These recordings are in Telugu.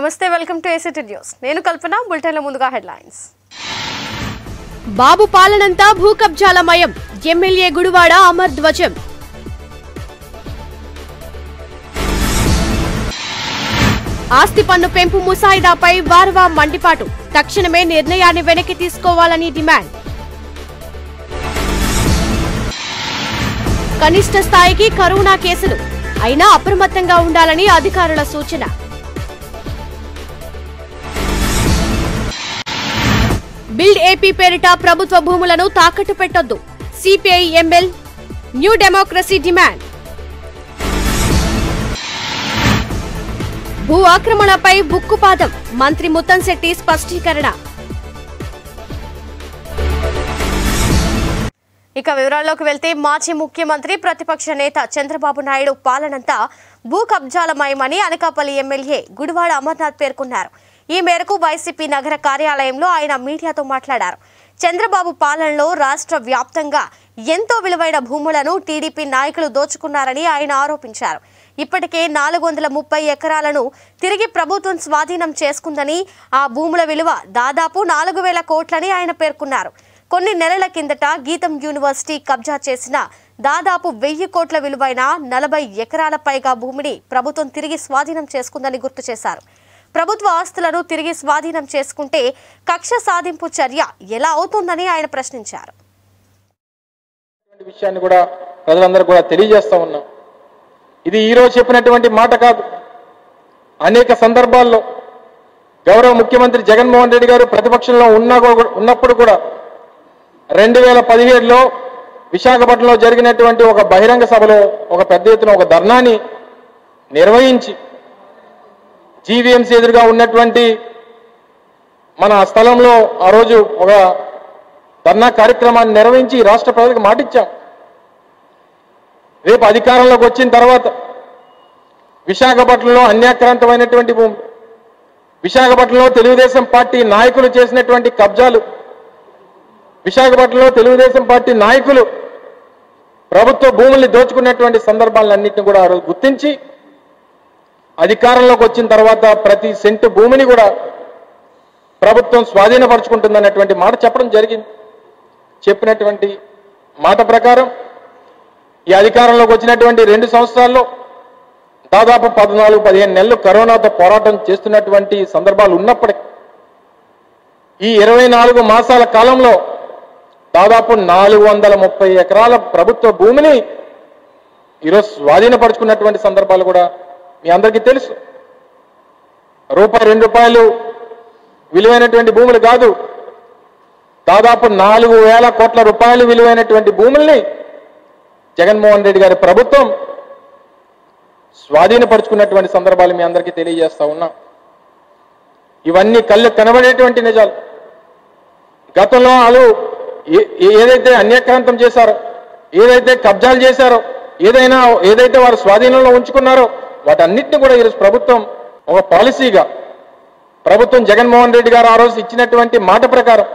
నమస్తే వెల్కమ్ టు ఏసీటీ న్యూస్ నేను కల్పన బులెటిన్ల ముందుగా హెడ్లైన్స్ బాబు పాలనంతా భూ కబ్జాలమయం ఎమ్మెల్యే గుడివాడ అమర్ ధ్వజం ఆస్తి పన్ను పెంపు ముసాయిదాపై వారవా మండిపాటు తక్షణమే నిర్ణయాన్ని వెనక్కి తీసుకోవాలని డిమాండ్ కనిష్ట స్థాయికి కరోనా కేసులు అయినా అప్రమత్తంగా ఉండాలని అధికారుల సూచన బిల్డ్ ఏపీ పేరిట ప్రభుత్వ భూములను తాకట్టు పెట్టొద్దు CPI ML New Democracy demand భూ ఆక్రమణపై బుక్కుపాదం మంత్రి ముత్తంశెట్టి స్పష్టీకరణ ఇక వివరాల్లోకి వెళ్తే మాజీ ముఖ్యమంత్రి ప్రతిపక్ష నేత చంద్రబాబు నాయుడు పాలనంతా భూ కబ్జాలమయమని అనకాపల్లి ఎమ్మెల్యే గుడివాడ అమర్నాథ్ పేర్కొన్నారు ఈ మేరకు వైసీపీ నగర కార్యాలయంలో ఆయన మీడియాతో మాట్లాడారు చంద్రబాబు పాలనలో రాష్ట్ర వ్యాప్తంగా ఎంతో విలువైన భూములను టీడీపీ నాయకులు దోచుకున్నారని ఆయన ఆరోపించారు ఇప్పటికే నాలుగు వందల ముప్పై ఎకరాలను తిరిగి ప్రభుత్వం స్వాధీనం చేసుకుందని ఆ భూముల విలువ దాదాపు నాలుగు వేల కోట్లని ఆయన పేర్కొన్నారు కొన్ని నెలల కిందట గీతం యూనివర్సిటీ కబ్జా చేసిన దాదాపు వెయ్యి కోట్ల విలువైన నలభై ఎకరాల పైగా భూమిని ప్రభుత్వం తిరిగి స్వాధీనం చేసుకుందని గుర్తు చేశారు ప్రభుత్వ ఆస్తులను తిరిగి స్వాధీనం చేసుకుంటే కక్ష సాధింపు చర్య ఎలా అవుతుందని ఆయన ప్రశ్నించారు ఇటువంటి విషయాన్ని కూడా ప్రజలందరూ కూడా తెలియజేస్తా ఉన్నాం ఇది ఈరోజు చెప్పినటువంటి మాట కాదు అనేక సందర్భాల్లో గౌరవ ముఖ్యమంత్రి జగన్మోహన్ రెడ్డి గారు ప్రతిపక్షంలో ఉన్నా కూ- ఉన్నప్పుడు కూడా రెండు వేల పదిహేడులో విశాఖపట్నంలో జరిగినటువంటి ఒక బహిరంగ సభలో ఒక పెద్ద ఎత్తున ఒక ధర్నాని నిర్వహించి జీవీఎంసీ ఎదురుగా ఉన్నటువంటి మన స్థలంలో ఆ రోజు ఒక ధర్నా కార్యక్రమాన్ని నిర్వహించి ఈ రాష్ట్ర ప్రజలకు మాటిచ్చాం రేపు అధికారంలోకి వచ్చిన తర్వాత విశాఖపట్నంలో అన్యాక్రాంతమైనటువంటి భూమి విశాఖపట్నంలో తెలుగుదేశం పార్టీ నాయకులు చేసినటువంటి కబ్జాలు విశాఖపట్నంలో తెలుగుదేశం పార్టీ నాయకులు ప్రభుత్వ భూముల్ని దోచుకున్నటువంటి సందర్భాలన్నింటినీ కూడా ఆ రోజు గుర్తించి అధికారంలోకి వచ్చిన తర్వాత ప్రతి సెంటు భూమిని కూడా ప్రభుత్వం స్వాధీనపరుచుకుంటుందన్నటువంటి మాట చెప్పడం జరిగింది చెప్పినటువంటి మాట ప్రకారం ఈ అధికారంలోకి వచ్చినటువంటి రెండు సంవత్సరాల్లో దాదాపు పద్నాలుగు పదిహేను నెలలు కరోనాతో పోరాటం చేస్తున్నటువంటి సందర్భాలు ఉన్నప్పటికీ ఈ ఇరవై నాలుగు మాసాల కాలంలో దాదాపు నాలుగు వందల ముప్పై ఎకరాల ప్రభుత్వ భూమిని ఈరోజు స్వాధీనపరుచుకున్నటువంటి సందర్భాలు కూడా మీ అందరికీ తెలుసు రూపాయి రెండు రూపాయలు విలువైనటువంటి భూములు కాదు దాదాపు నాలుగు వేల కోట్ల రూపాయలు విలువైనటువంటి భూముల్ని జగన్మోహన్ రెడ్డి గారి ప్రభుత్వం స్వాధీనపరుచుకున్నటువంటి సందర్భాలు మీ అందరికీ తెలియజేస్తా ఉన్నా ఇవన్నీ కళ్ళు కనబడేటువంటి నిజాలు గతంలో వాళ్ళు ఏ- ఏదైతే అన్యక్రాంతం చేశారో ఏదైతే కబ్జాలు చేశారో ఏదైనా ఏదైతే వారు స్వాధీనంలో ఉంచుకున్నారో వాటన్నిటిని కూడా ఈరోజు ప్రభుత్వం ఒక పాలసీగా ప్రభుత్వం జగన్మోహన్ రెడ్డి గారు ఆ రోజు ఇచ్చినటువంటి మాట ప్రకారం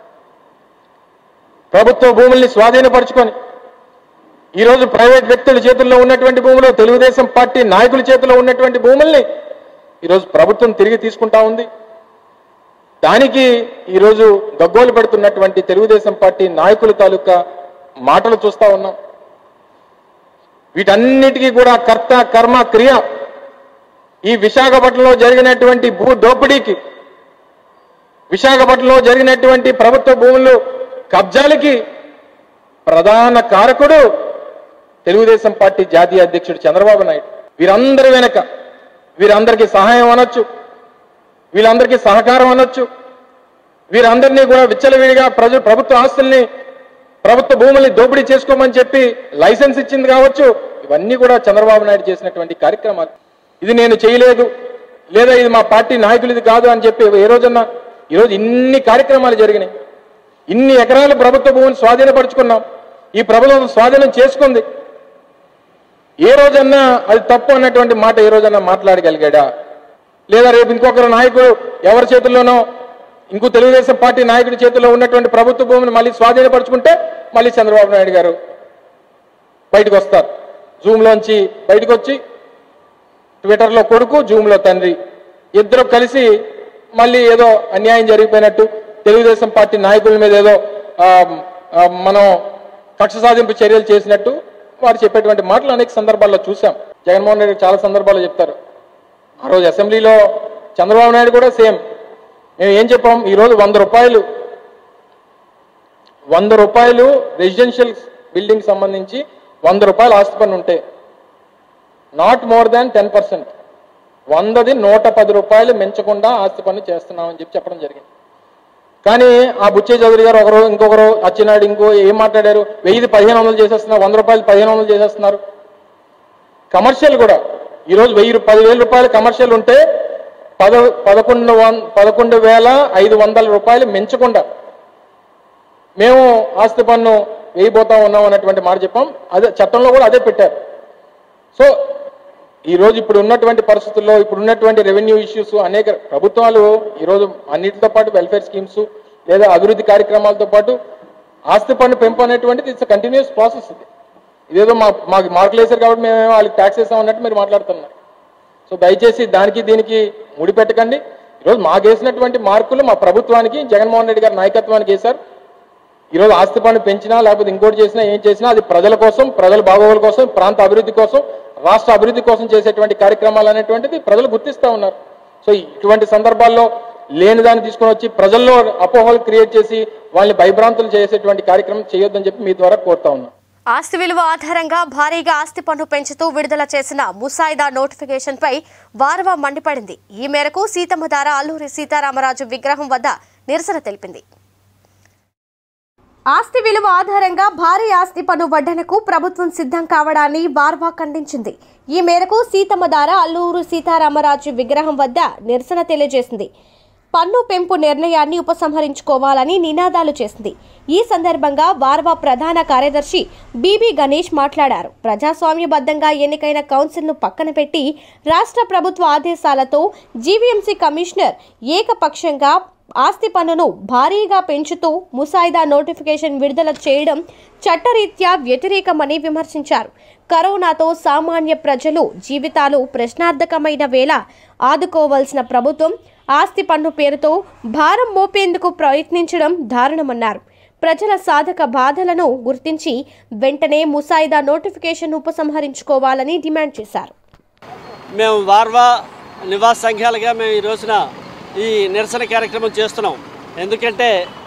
ప్రభుత్వ భూముల్ని స్వాధీనపరుచుకొని ఈరోజు ప్రైవేట్ వ్యక్తుల చేతుల్లో ఉన్నటువంటి భూములు తెలుగుదేశం పార్టీ నాయకుల చేతిలో ఉన్నటువంటి భూముల్ని ఈరోజు ప్రభుత్వం తిరిగి తీసుకుంటా ఉంది దానికి ఈరోజు గగ్గోలు పెడుతున్నటువంటి తెలుగుదేశం పార్టీ నాయకుల తాలూకా మాటలు చూస్తా ఉన్నాం వీటన్నిటికీ కూడా కర్త కర్మ క్రియ ఈ విశాఖపట్నంలో జరిగినటువంటి భూ దోపిడీకి విశాఖపట్నంలో జరిగినటువంటి ప్రభుత్వ భూములు కబ్జాలకి ప్రధాన కారకుడు తెలుగుదేశం పార్టీ జాతీయ అధ్యక్షుడు చంద్రబాబు నాయుడు వీరందరి వెనక వీరందరికీ సహాయం అనొచ్చు వీళ్ళందరికీ సహకారం అనొచ్చు వీరందరినీ కూడా విచ్చలవిడిగా ప్రజలు ప్రభుత్వ ఆస్తుల్ని ప్రభుత్వ భూముల్ని దోపిడీ చేసుకోమని చెప్పి లైసెన్స్ ఇచ్చింది కావచ్చు ఇవన్నీ కూడా చంద్రబాబు నాయుడు చేసినటువంటి కార్యక్రమాలు ఇది నేను చేయలేదు లేదా ఇది మా పార్టీ నాయకులు ఇది కాదు అని చెప్పి ఏ రోజన్నా ఈరోజు ఇన్ని కార్యక్రమాలు జరిగినాయి ఇన్ని ఎకరాలు ప్రభుత్వ భూమిని స్వాధీనపరుచుకున్నాం ఈ ప్రభుత్వం స్వాధీనం చేసుకుంది ఏ రోజన్నా అది తప్పు అన్నటువంటి మాట ఏ రోజన్నా మాట్లాడగలిగాడా లేదా రేపు ఇంకొకరు నాయకుడు ఎవరి చేతుల్లోనో ఇంకో తెలుగుదేశం పార్టీ నాయకుడి చేతిలో ఉన్నటువంటి ప్రభుత్వ భూమిని మళ్ళీ స్వాధీనపరుచుకుంటే మళ్ళీ చంద్రబాబు నాయుడు గారు బయటకు వస్తారు జూమ్లోంచి బయటకు వచ్చి ట్విట్టర్లో కొడుకు జూమ్లో తండ్రి ఇద్దరు కలిసి మళ్ళీ ఏదో అన్యాయం జరిగిపోయినట్టు తెలుగుదేశం పార్టీ నాయకుల మీద ఏదో ఆ, ఆ, మనం కక్ష సాధింపు చర్యలు చేసినట్టు వారు చెప్పేటువంటి మాటలు అనేక సందర్భాల్లో చూసాం జగన్మోహన్ రెడ్డి చాలా సందర్భాల్లో చెప్తారు ఆ రోజు అసెంబ్లీలో చంద్రబాబు నాయుడు కూడా సేమ్ మేము ఏం చెప్పాం ఈరోజు వంద రూపాయలు వంద రూపాయలు రెసిడెన్షియల్ బిల్డింగ్ సంబంధించి వంద రూపాయలు ఆస్తి పన్ను ఉంటే not more than ten percent వందది నూట పది రూపాయలు మించకుండా ఆస్తి పన్ను చేస్తున్నామని చెప్పి చెప్పడం జరిగింది కానీ ఆ బుచ్చే చౌదరి గారు ఒకరు ఇంకొకరు అచ్చినాడు ఇంకో ఏం మాట్లాడారు వెయ్యిది పదిహేను వందలు చేసేస్తున్నారు వంద రూపాయలు పదిహేను వందలు చేసేస్తున్నారు కమర్షియల్ కూడా ఈరోజు వెయ్యి రూ- పదివేల రూపాయలు కమర్షియల్ ఉంటే పద పదకొండు వన్ పదకొండు వేల ఐదు వందల రూపాయలు మించకుండా మేము ఆస్తి పన్ను వేయబోతా ఉన్నాం అన్నటువంటి మాట చెప్పాం అదే చట్టంలో కూడా అదే పెట్టారు సో ఈ రోజు ఇప్పుడు ఉన్నటువంటి పరిస్థితుల్లో ఇప్పుడు ఉన్నటువంటి రెవెన్యూ ఇష్యూస్ అనేక ప్రభుత్వాలు ఈరోజు అన్నిటితో పాటు వెల్ఫేర్ స్కీమ్స్ లేదా అభివృద్ధి కార్యక్రమాలతో పాటు ఆస్తి పన్ను పెంపు అనేటువంటిది ఇట్స్ కంటిన్యూస్ ప్రాసెస్ ఇది ఇదేదో మా మాకు మార్కులు వేశారు కాబట్టి మేము వాళ్ళకి ట్యాక్స్ వేసాం అన్నట్టు మీరు మాట్లాడుతున్నారు సో దయచేసి దానికి దీనికి ముడిపెట్టకండి ఈరోజు మాకు వేసినటువంటి మార్కులు మా ప్రభుత్వానికి జగన్మోహన్ రెడ్డి గారి నాయకత్వానికి వేశారు ఈరోజు ఆస్తి పన్ను పెంచినా లేకపోతే ఇంకోటి చేసినా ఏం చేసినా అది ప్రజల కోసం ప్రజల బాగోగుల కోసం ప్రాంత అభివృద్ధి కోసం రాష్ట్ర అభివృద్ధి కోసం చేసేటువంటి కార్యక్రమాలు అనేటువంటిది ప్రజలు గుర్తిస్తూ ఉన్నారు సో ఇటువంటి సందర్భాల్లో లేని దాన్ని తీసుకొని వచ్చి ప్రజల్లో అపోహలు క్రియేట్ చేసి వాళ్ళని భయభ్రాంతులు చేసేటువంటి కార్యక్రమం చేయొద్దని చెప్పి మీ ద్వారా కోరుతా ఉన్నాను ఆస్తి విలువ ఆధారంగా భారీగా ఆస్తి పన్ను పెంచుతూ విడుదల చేసిన ముసాయిదా నోటిఫికేషన్ పై వారవా మండిపడింది ఈ మేరకు సీతమ్మధార అల్లూరి సీతారామరాజు విగ్రహం వద్ద నిరసన తెలిపింది ఆస్తి విలువ ఆధారంగా భారీ ఆస్తి పన్ను వడ్డనకు ప్రభుత్వం సిద్ధం కావడాన్ని వార్వా ఖండించింది ఈ మేరకు సీతమ్మధార అల్లూరు సీతారామరాజు విగ్రహం వద్ద నిరసన తెలియజేసింది పన్ను పెంపు నిర్ణయాన్ని ఉపసంహరించుకోవాలని నినాదాలు చేసింది ఈ సందర్భంగా వార్వా ప్రధాన కార్యదర్శి బీబీ గణేష్ మాట్లాడారు ప్రజాస్వామ్యబద్ధంగా ఎన్నికైన కౌన్సిల్ను పక్కన పెట్టి రాష్ట్ర ప్రభుత్వ ఆదేశాలతో జీవీఎంసీ కమిషనర్ ఏకపక్షంగా ఆస్తి పన్నును భారీగా పెంచుతూ ముసాయిదా నోటిఫికేషన్ విడుదల చేయడం చట్టరీత్యా వ్యతిరేకమని విమర్శించారు కరోనాతో సామాన్య ప్రజలు జీవితాలు ప్రశ్నార్థకమైన వేళ ఆదుకోవాల్సిన ప్రభుత్వం ఆస్తి పన్ను పేరుతో భారం మోపేందుకు ప్రయత్నించడం దారుణమన్నారు ప్రజల సాధక బాధలను గుర్తించి వెంటనే ముసాయిదా నోటిఫికేషన్ ఉపసంహరించుకోవాలని డిమాండ్ చేశారు మేము వార్వా నివాస సంఘాలుగా మేము ఈ రోజున ఈ నిరసన కార్యక్రమం చేస్తున్నాం ఎందుకంటే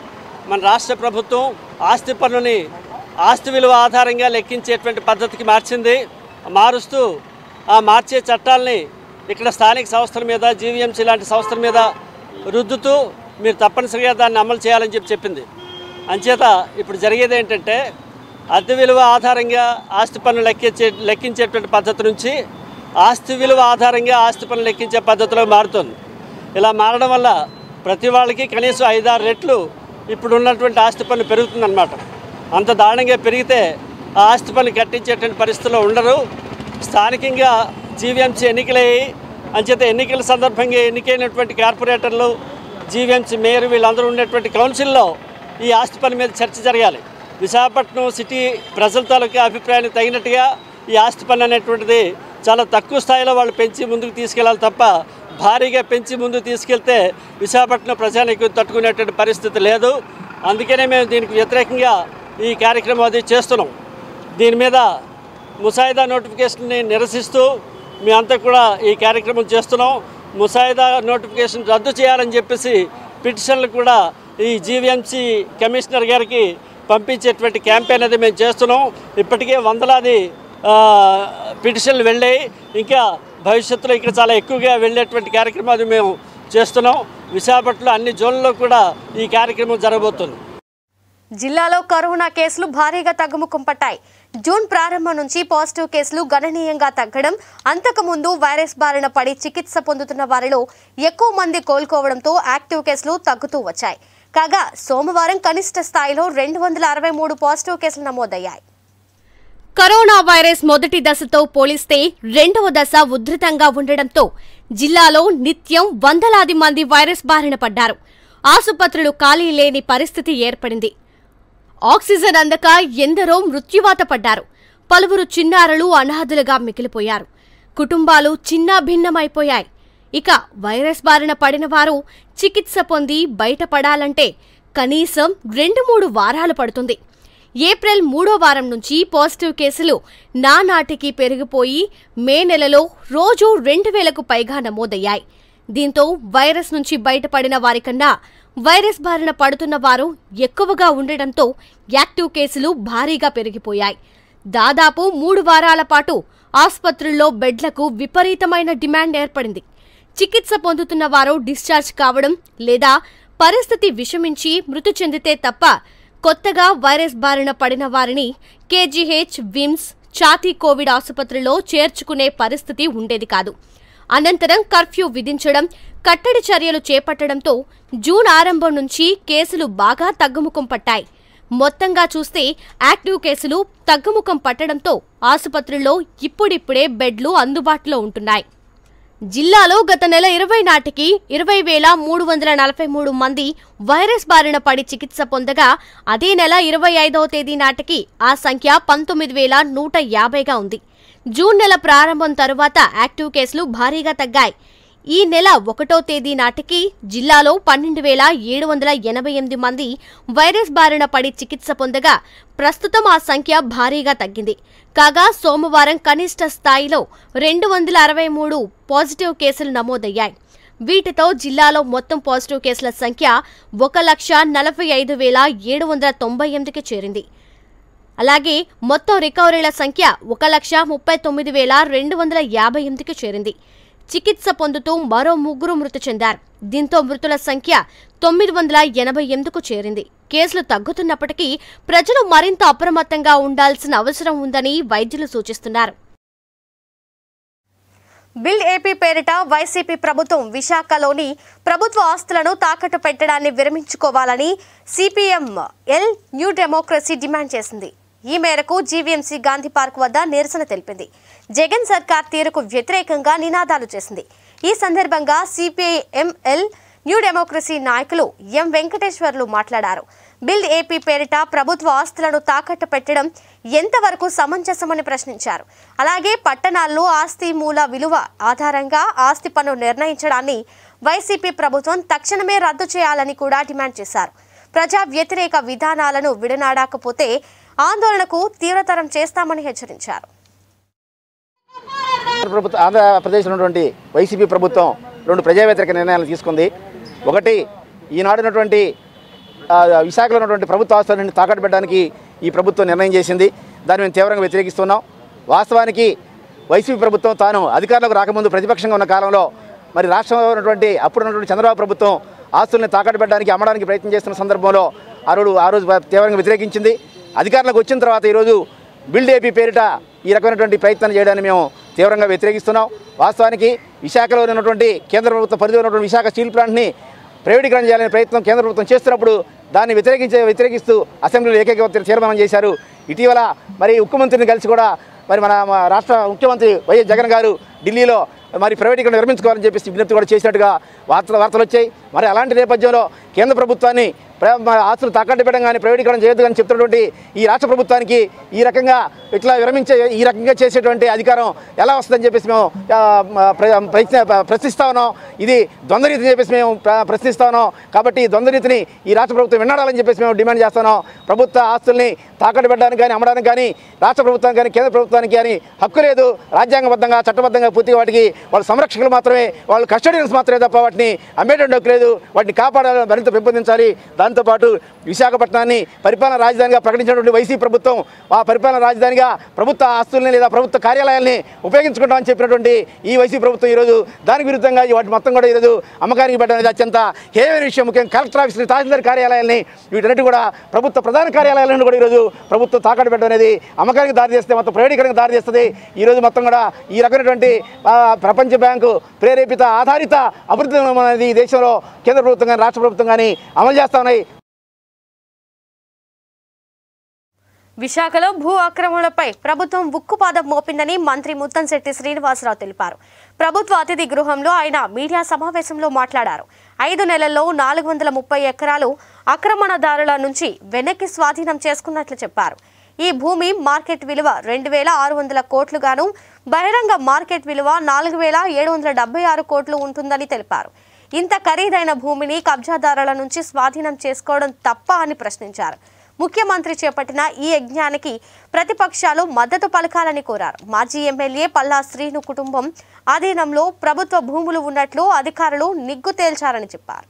మన రాష్ట్ర ప్రభుత్వం ఆస్తి పన్నుని ఆస్తి విలువ ఆధారంగా లెక్కించేటువంటి పద్ధతికి మార్చింది మారుస్తూ ఆ మార్చే చట్టాలని ఇక్కడ స్థానిక సంస్థల మీద జీవీఎంసీ లాంటి సంస్థల మీద రుద్దుతూ మీరు తప్పనిసరిగా దాన్ని అమలు చేయాలని చెప్పి చెప్పింది అంచేత ఇప్పుడు జరిగేది ఏంటంటే అద్దె విలువ ఆధారంగా ఆస్తి పన్ను లెక్కించే లెక్కించేటువంటి పద్ధతి నుంచి ఆస్తి విలువ ఆధారంగా ఆస్తి పన్ను లెక్కించే పద్ధతిలో మారుతుంది ఇలా మారడం వల్ల ప్రతి వాళ్ళకి కనీసం ఐదారు రెట్లు ఇప్పుడు ఉన్నటువంటి ఆస్తి పన్ను పెరుగుతుందన్నమాట అంత దారుణంగా పెరిగితే ఆ ఆస్తి పన్ను కట్టించేటువంటి పరిస్థితిలో ఉండరు స్థానికంగా జీవీఎంసీ ఎన్నికలయ్యి అంచేత ఎన్నికల సందర్భంగా ఎన్నికైనటువంటి కార్పొరేటర్లు జీవీఎంసీ మేయర్ వీళ్ళందరూ ఉన్నటువంటి కౌన్సిల్లో ఈ ఆస్తి పన్ను మీద చర్చ జరగాలి విశాఖపట్నం సిటీ ప్రజల తాలూకా అభిప్రాయానికి తగినట్టుగా ఈ ఆస్తి పన్ను అనేటువంటిది చాలా తక్కువ స్థాయిలో వాళ్ళు పెంచి ముందుకు తీసుకెళ్ళాలి తప్ప భారీగా పెంచి ముందుకు తీసుకెళ్తే విశాఖపట్నం ప్రజానికి తట్టుకునేటువంటి పరిస్థితి లేదు అందుకనే మేము దీనికి వ్యతిరేకంగా ఈ కార్యక్రమం అది చేస్తున్నాం దీని మీద ముసాయిదా నోటిఫికేషన్ని నిరసిస్తూ మేమంతా కూడా ఈ కార్యక్రమం చేస్తున్నాం ముసాయిదా నోటిఫికేషన్ రద్దు చేయాలని చెప్పేసి పిటిషన్లు కూడా ఈ జీవీఎంసీ కమిషనర్ గారికి పంపించేటువంటి క్యాంపెయిన్ అది మేము చేస్తున్నాం ఇప్పటికే వందలాది ఆ, పిటిషన్లు వెళ్ళాయి ఇంకా భవిష్యత్తులో ఇక్కడ చాలా ఎక్కువగా వెళ్ళేటువంటి కార్యక్రమాలు మేము చేస్తున్నాం విశాఖపట్నంలో అన్ని జోన్లలో కూడా ఈ కార్యక్రమం జరగబోతుంది జిల్లాలో కరోనా కేసులు భారీగా తగ్గుముఖం పట్టాయి జూన్ ప్రారంభం నుంచి పాజిటివ్ కేసులు గణనీయంగా తగ్గడం అంతకుముందు వైరస్ బారిన పడి చికిత్స పొందుతున్న వారిలో ఎక్కువ మంది కోలుకోవడంతో యాక్టివ్ కేసులు తగ్గుతూ వచ్చాయి కాగా సోమవారం కనిష్ట స్థాయిలో రెండు వందల అరవై మూడు పాజిటివ్ కేసులు నమోదయ్యాయి కరోనా వైరస్ మొదటి దశతో పోలిస్తే రెండవ దశ ఉధృతంగా ఉండడంతో జిల్లాలో నిత్యం వందలాది మంది వైరస్ బారిన పడ్డారు ఆసుపత్రులు ఖాళీ లేని పరిస్థితి ఏర్పడింది ఆక్సిజన్ అందక ఎందరో మృత్యువాత పడ్డారు పలువురు చిన్నారులు అనాథులుగా మిగిలిపోయారు కుటుంబాలు చిన్నాభిన్నమైపోయాయి ఇక వైరస్ బారిన పడిన వారు చికిత్స పొంది బయటపడాలంటే కనీసం రెండు మూడు వారాలు పడుతుంది ఏప్రిల్ మూడో వారం నుంచి పాజిటివ్ కేసులు నానాటికి పెరిగిపోయి మే నెలలో రోజు రెండు వేలకు పైగా నమోదయ్యాయి దీంతో వైరస్ నుంచి బయటపడిన వారికన్నా వైరస్ బారిన పడుతున్న వారు ఎక్కువగా ఉండటంతో యాక్టివ్ కేసులు భారీగా పెరిగిపోయాయి దాదాపు మూడు వారాల పాటు ఆసుపత్రుల్లో బెడ్లకు విపరీతమైన డిమాండ్ ఏర్పడింది చికిత్స పొందుతున్న వారు డిశ్చార్జ్ కావడం లేదా పరిస్థితి విషమించి మృతి చెందితే తప్ప కొత్తగా వైరస్ బారిన పడిన వారిని కేజీహెచ్ విమ్స్ ఛాతీ కోవిడ్ ఆసుపత్రిలో చేర్చుకునే పరిస్థితి ఉండేది కాదు అనంతరం కర్ఫ్యూ విధించడం కట్టడి చర్యలు చేపట్టడంతో జూన్ ఆరంభం నుంచి కేసులు బాగా తగ్గుముఖం పట్టాయి మొత్తంగా చూస్తే యాక్టివ్ కేసులు తగ్గుముఖం పట్టడంతో ఆసుపత్రుల్లో ఇప్పుడిప్పుడే బెడ్లు అందుబాటులో ఉంటున్నాయి జిల్లాలో గత నెల ఇరవై నాటికి ఇరవై వేల మూడు వందల నలభై మూడు మంది వైరస్ బారిన పడి చికిత్స పొందగా అదే నెల ఇరవై ఐదవ తేదీ నాటికి ఆ సంఖ్య పంతొమ్మిది వేల నూట యాభైగా ఉంది జూన్ నెల ప్రారంభం తరువాత యాక్టివ్ కేసులు భారీగా తగ్గాయి ఈ నెల ఒకటో తేదీ నాటికి జిల్లాలో పన్నెండు వేల ఏడు వందల ఎనభై ఎనిమిది మంది వైరస్ బారిన పడి చికిత్స పొందగా ప్రస్తుతం ఆ సంఖ్య భారీగా తగ్గింది కాగా సోమవారం కనిష్ట స్థాయిలో రెండు వందల అరవై మూడు పాజిటివ్ కేసులు నమోదయ్యాయి వీటితో జిల్లాలో మొత్తం పాజిటివ్ కేసుల సంఖ్య ఒక లక్ష నలభై ఐదు వేల ఏడు వందల తొంభై ఎనిమిదికి చేరింది అలాగే మొత్తం రికవరీల సంఖ్య ఒక లక్ష ముప్పై తొమ్మిది వేల రెండు వందల యాభై ఎనిమిదికి చేరింది చికిత్స పొందుతూ మరో ముగ్గురు మృతి చెందారు దీంతో మృతుల సంఖ్య తొమ్మిది వందల ఎనభై ఎనిమిదికు చేరింది కేసులు తగ్గుతున్నప్పటికీ ప్రజలు మరింత అప్రమత్తంగా ఉండాల్సిన అవసరం ఉందని వైద్యులు సూచిస్తున్నారు బిల్డ్ ఏపీ పేరిట వైసీపీ ప్రభుత్వం విశాఖలోని ప్రభుత్వ ఆస్తులను తాకట్టు పెట్టడాన్ని విరమించుకోవాలని CPM L New Democracy demand చేసింది ఈ మేరకు జీవీఎంసీ గాంధీ పార్క్ వద్ద నిరసన తెలిపింది జగన్ సర్కార్ తీరుకు వ్యతిరేకంగా నినాదాలు చేసింది ఈ సందర్భంగా సిపిఐఎంఎల్ న్యూ డెమోక్రసీ నాయకులు ఎం వెంకటేశ్వర్లు మాట్లాడారు బిల్డ్ ఏపీ పేరిట ప్రభుత్వ ఆస్తులను తాకట్టు పెట్టడం ఎంతవరకు సమంజసమని ప్రశ్నించారు అలాగే పట్టణాల్లో ఆస్తి మూల విలువ ఆధారంగా ఆస్తి పన్ను నిర్ణయించడాన్ని వైసీపీ ప్రభుత్వం తక్షణమే రద్దు చేయాలని కూడా డిమాండ్ చేశారు ప్రజా వ్యతిరేక విధానాలను విడనాడకపోతే ఆందోళనకు తీవ్రతరం చేస్తామని హెచ్చరించారు ఆంధ్ర ప్రభుత్వం ఆంధ్రప్రదేశ్లో ఉన్నటువంటి వైసీపీ ప్రభుత్వం రెండు ప్రజా వ్యతిరేక నిర్ణయాలు తీసుకుంది ఒకటి ఈనాడు ఉన్నటువంటి ఆ, విశాఖలో ఉన్నటువంటి ప్రభుత్వ ఆస్తులను తాకట్టు పెట్టడానికి ఈ ప్రభుత్వం నిర్ణయం చేసింది దాన్ని మేము తీవ్రంగా వ్యతిరేకిస్తున్నాం వాస్తవానికి వైసీపీ ప్రభుత్వం తాను అధికారంలోకి రాకముందు ప్రతిపక్షంగా ఉన్న కాలంలో మరి రాష్ట్రంలో ఉన్నటువంటి అప్పుడు ఉన్నటువంటి చంద్రబాబు ప్రభుత్వం ఆస్తుల్ని తాకట్టు పెట్టడానికి అమ్మడానికి ప్రయత్నం చేస్తున్న సందర్భంలో ఆ రోజు ఆ రోజు తీవ్రంగా వ్యతిరేకించింది అధికారంలోకి వచ్చిన తర్వాత ఈరోజు బిల్డ్ ఏపీ పేరిట ఈ రకమైనటువంటి ప్రయత్నం చేయడాన్ని మేము తీవ్రంగా వ్యతిరేకిస్తున్నాం వాస్తవానికి విశాఖలో ఉన్నటువంటి కేంద్ర ప్రభుత్వ పరిధిలో ఉన్నటువంటి విశాఖ స్టీల్ ప్లాంట్ని ప్రైవేటీకరణ చేయాలనే ప్రయత్నం కేంద్ర ప్రభుత్వం చేస్తున్నప్పుడు దాన్ని వ్యతిరేకించే వ్యతిరేకిస్తూ అసెంబ్లీలో ఏకైక తీర్మానం చేశారు ఇటీవల మరి ఉక్కు మంత్రిని కలిసి కూడా మరి మన మన రాష్ట్ర ముఖ్యమంత్రి వైఎస్ జగన్ గారు ఢిల్లీలో మరి ప్రైవేటీకరణ నిర్మించుకోవాలని చెప్పేసి విజ్ఞప్తి కూడా చేసినట్టుగా వార్తలు వార్తలు వచ్చాయి మరి అలాంటి నేపథ్యంలో కేంద్ర ప్రభుత్వాన్ని ప్ర- మన ఆస్తులు తాకట్టు పెట్టడం కానీ ప్రైవేటీకరణ చేయొద్దు అని చెప్తున్నటువంటి ఈ రాష్ట్ర ప్రభుత్వానికి ఈ రకంగా ఇట్లా విరమించే ఈ రకంగా చేసేటువంటి అధికారం ఎలా వస్తుందని చెప్పేసి మేము ఆ, ప్ర- ప్రయత్న ప్రశ్నిస్తా ఉన్నాం ఇది ద్వంద్వనీతి అని చెప్పేసి మేము ప్ర- ప్రశ్నిస్తా ఉన్నాం కాబట్టి ఈ ద్వంద్వనీతిని ఈ రాష్ట్ర ప్రభుత్వం విన్నాడాలని చెప్పేసి మేము డిమాండ్ చేస్తున్నాం ప్రభుత్వ ఆస్తుల్ని తాకట్టు పెట్టడానికి కానీ అమ్మడానికి కానీ రాష్ట్ర ప్రభుత్వానికి కానీ కేంద్ర ప్రభుత్వానికి కానీ హక్కు లేదు రాజ్యాంగబద్ధంగా చట్టబద్ధంగా పూర్తిగా వాటికి వాళ్ళు సంరక్షకులు మాత్రమే వాళ్ళు కస్టడియన్స్ మాత్రమే తప్ప వాటిని అమ్మేటువంటి హక్కు లేదు వాటిని కాపాడాలని మరింత పెంపొందించాలి దాంతోపాటు విశాఖపట్నాన్ని పరిపాలన రాజధానిగా ప్రకటించినటువంటి వైసీపీ ప్రభుత్వం ఆ పరిపాలన రాజధానిగా ప్రభుత్వ ఆస్తుల్ని లేదా ప్రభుత్వ కార్యాలయాల్ని ఉపయోగించుకుంటామని చెప్పినటువంటి ఈ వైసీపీ ప్రభుత్వం ఈరోజు దానికి విరుద్ధంగా ఈ వాటి మొత్తం కూడా ఈరోజు అమ్మకానికి పెట్టడం అనేది అత్యంత హేమైన విషయం ముఖ్యంగా కలెక్టర్ ఆఫీస్ తహసీల్దార్ కార్యాలయాల్ని వీటన్నిటి కూడా ప్రభుత్వ ప్రధాన కార్యాలయాలను కూడా ఈరోజు ప్రభుత్వం తాకట్టు పెట్టడం అనేది అమ్మకానికి దారి చేస్తే మొత్తం ప్రైవేటీకరణకు దారి చేస్తుంది ఈరోజు మొత్తం కూడా ఈ రకమైనటువంటి ఆ, ప్రపంచ బ్యాంకు ప్రేరేపిత ఆధారిత అభివృద్ధి అనేది ఈ దేశంలో కేంద్ర ప్రభుత్వం కానీ రాష్ట్ర ప్రభుత్వం కానీ అమలు చేస్తా ఉన్నాయి విశాఖలో భూ ఆక్రమణలపై ప్రభుత్వం ఉక్కుపాదం మోపిందని మంత్రి ముత్తంశెట్టి శ్రీనివాసరావు తెలిపారు ప్రభుత్వ అతిథి గృహంలో ఆయన మీడియా సమావేశంలో మాట్లాడారు ఐదు నెలల్లో నాలుగు వందల ముప్పై ఎకరాలు ఆక్రమణదారుల నుంచి వెనక్కి స్వాధీనం చేసుకున్నట్లు చెప్పారు ఈ భూమి మార్కెట్ విలువ రెండు వేల ఆరు వందల కోట్లుగాను బహిరంగ మార్కెట్ విలువ నాలుగు వేల ఏడు వందల డెబ్బై ఆరు కోట్లు ఉంటుందని తెలిపారు ఇంత ఖరీదైన భూమిని కబ్జాదారుల నుంచి స్వాధీనం చేసుకోవడం తప్ప అని ప్రశ్నించారు ముఖ్యమంత్రి చేపట్టిన ఈ యజ్ఞానికి ప్రతిపక్షాలు మద్దతు పలకాలని కోరారు మాజీ ఎమ్మెల్యే పల్లా శ్రీను కుటుంబం ఆధీనంలో ప్రభుత్వ భూములు ఉన్నట్లు అధికారులు నిగ్గు తేల్చారని చెప్పారు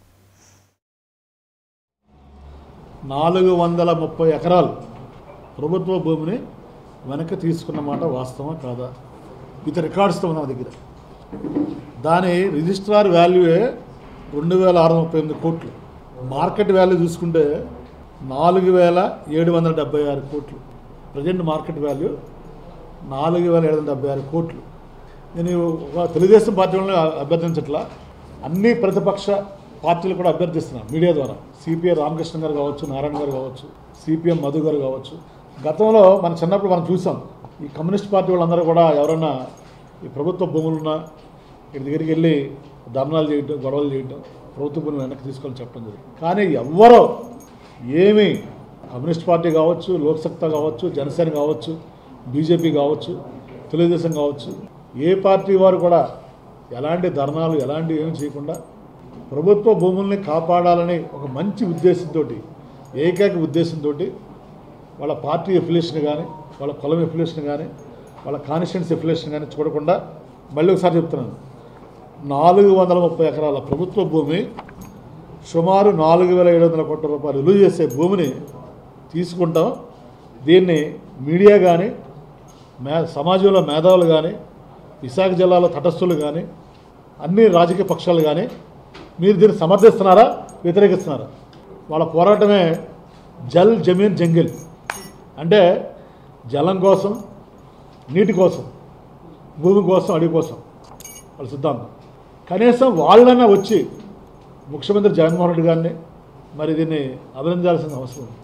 నాలుగు వందల ముప్పై ఎకరాలు ప్రభుత్వ భూమిని వెనక్కి తీసుకున్న మాట వాస్తవా కాదా విత్ రికార్డ్స్తో ఉన్న దగ్గర దాని రిజిస్ట్రార్ వాల్యూయే రెండు వేల ఆరు వందల ముప్పై ఎనిమిది కోట్లు మార్కెట్ వాల్యూ చూసుకుంటే నాలుగు వేల ఏడు వందల డెబ్బై ఆరు కోట్లు ప్రజెంట్ మార్కెట్ వాల్యూ నాలుగు వేల ఏడు వందల డెబ్బై ఆరు కోట్లు నేను ఒక తెలుగుదేశం పార్టీ వాళ్ళని అభ్యర్థించట్లా అన్ని ప్రతిపక్ష పార్టీలు కూడా అభ్యర్థిస్తున్నాను మీడియా ద్వారా సిపిఐ రామకృష్ణ గారు కావచ్చు నారాయణ గారు కావచ్చు సిపిఎం మధు గారు కావచ్చు గతంలో మన చిన్నప్పుడు మనం చూసాం ఈ కమ్యూనిస్ట్ పార్టీ వాళ్ళందరూ కూడా ఎవరైనా ఈ ప్రభుత్వ భూములున్నా ఇక్కడ దగ్గరికి వెళ్ళి ధర్నాలు చేయటం గొడవలు చేయటం ప్రభుత్వ భూములు వెనక్కి తీసుకొని చెప్పడం జరిగింది కానీ ఎవ్వరో ఏమి కమ్యూనిస్ట్ పార్టీ కావచ్చు లోక్సత్తా కావచ్చు జనసేన కావచ్చు బీజేపీ కావచ్చు తెలుగుదేశం కావచ్చు ఏ పార్టీ వారు కూడా ఎలాంటి ధర్నాలు ఎలాంటి ఏమి చేయకుండా ప్రభుత్వ భూముల్ని కాపాడాలని ఒక మంచి ఉద్దేశంతో ఏకైక ఉద్దేశంతో వాళ్ళ పార్టీ ఎఫిలేషన్ కానీ వాళ్ళ కులం ఎఫిలేషన్ కానీ వాళ్ళ కాన్స్టిట్యూన్సీ ఎఫిలేషన్ కానీ చూడకుండా మళ్ళీ ఒకసారి చెప్తున్నాను నాలుగు వందల ముప్పై ఎకరాల ప్రభుత్వ భూమి సుమారు నాలుగు వేల ఏడు వందల కోట్ల రూపాయలు విలువ చేసే భూమిని తీసుకుంటాం దీన్ని మీడియా కానీ మే సమాజంలో మేధావులు కానీ విశాఖ జిల్లాలో తటస్థులు కానీ అన్ని రాజకీయ పక్షాలు కానీ మీరు దీన్ని సమర్థిస్తున్నారా వ్యతిరేకిస్తున్నారా వాళ్ళ పోరాటమే జల్ జమీన్ జంగిల్ అంటే జలం కోసం నీటి కోసం భూమి కోసం అడవి కోసం వాళ్ళ సిద్ధాంతం కనీసం వాళ్ళన్నా వచ్చి ముఖ్యమంత్రి జగన్మోహన్ రెడ్డి గారిని మరి దీన్ని అభినందించాల్సిన అవసరం ఉంది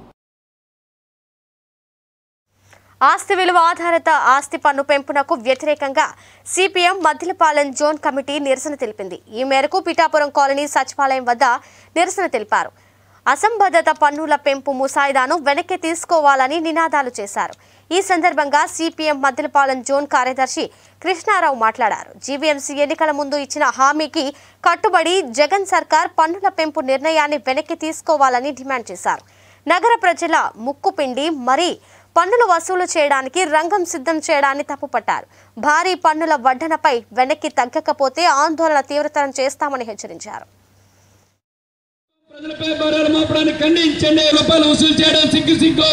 ఆస్తి విలువ ఆధారిత ఆస్తి పన్ను పెంపునకు వ్యతిరేకంగా సిపిఎం మద్దిలపాలెం జోన్ కమిటీ నిరసన తెలిపింది ఈ మేరకు పిఠాపురం కాలనీ సచివాలయం వద్ద నిరసన తెలిపారు అసంబద్ధత పన్నుల పెంపు ముసాయిదాను వెనక్కి తీసుకోవాలని నినాదాలు చేశారు ఈ సందర్భంగా సిపిఎం మద్దిలపాలెం జోన్ కార్యదర్శి కృష్ణారావు మాట్లాడారు జీవీఎంసీ ఎన్నికల ముందు ఇచ్చిన హామీకి కట్టుబడి జగన్ సర్కార్ పన్నుల పెంపు నిర్ణయాన్ని వెనక్కి తీసుకోవాలని డిమాండ్ చేశారు నగర ప్రజల ముక్కుపిండి మరీ పన్నులు వసూలు చేయడానికి రంగం సిద్ధం చేయడాన్ని తప్పుపట్టారు భారీ పన్నుల వడ్డనపై వెనక్కి తగ్గకపోతే ఆందోళన తీవ్రతరం చేస్తామని హెచ్చరించారు ప్రజలపై భారాలు మోపడానికి ఖండించండి రూపాయలు వసూలు చేయడం సిగ్గు సిగ్గు